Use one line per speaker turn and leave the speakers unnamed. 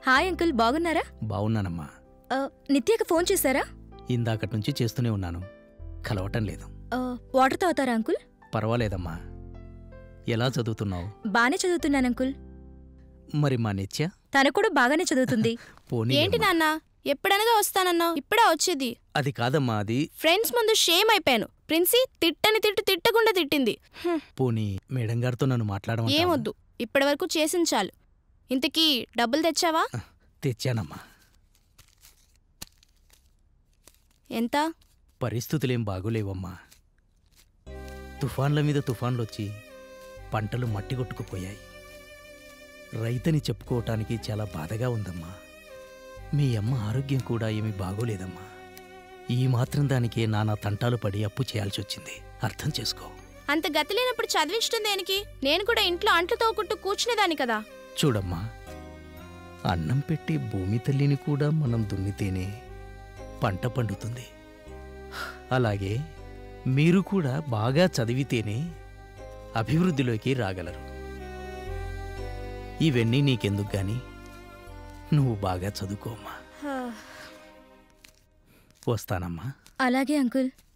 Hi uncle బాగున్నారా
బావున్నానమ్మా
ఆ, నిత్యకి phone చేశారా
ఇందాకటి నుంచి చేస్తూనే ఉన్నాను కలవటం లేదు
ఆ, వాటర్ తాగుతారా అంకుల్
పర్వాలేదమ్మా ఎలా చదువుతున్నావు
బానే చదువుతున్నాను అంకుల్
మరి మా నిత్య
తను కూడా బాగానే చదువుతుంది
పోనీ
ఏంటి నాన్న ఎప్పుడనగా వస్తానన్నావు ఇప్పుడే వచ్చేది
అది కాదమ్మా అది
ఫ్రెండ్స్ ముందు షేమ్ అయిపోయాను ప్రిన్సీ తిట్టని తిట్టు తిట్టకుండా తిట్టింది హ్మ్,
పోనీ మేడం గారితో నన్ను మాట్లాడమంటావా?
ఏమొద్దు ఇప్పటి వరకు చేసింది చాలు ఇంతకీ డబ్బులు తెచ్చావా
తెచ్చానమ్మా
ఎంత
పరిస్థితులేం బాగోలేవమ్మా తుఫాన్ల మీద తుఫాన్లొచ్చి పంటలు మట్టి కొట్టుకుపోయాయి రైతని చెప్పుకోవటానికి చాలా బాధగా ఉందమ్మా మీ అమ్మ ఆరోగ్యం కూడా ఏమీ బాగోలేదమ్మా ఈ మాత్రం దానికే నానా తంటాలు పడి అప్పు చేయాల్సి వచ్చింది అర్థం చేసుకో
అంత గతి లేనప్పుడు చదివించడం దేనికి నేను కూడా ఇంట్లో అంట్లు తోకుంటూ కూర్చునేదాన్ని కదా
చూడమ్మా అన్నం పెట్టి భూమి తల్లిని కూడా మనం దున్నితేనే పంట పండుతుంది అలాగే మీరు కూడా బాగా చదివితేనే అభివృద్ధిలోకి రాగలరు ఇవన్నీ నీకెందుకు గాని నువ్వు బాగా చదువుకోమ్మా వస్తానమ్మా
అలాగే అంకుల్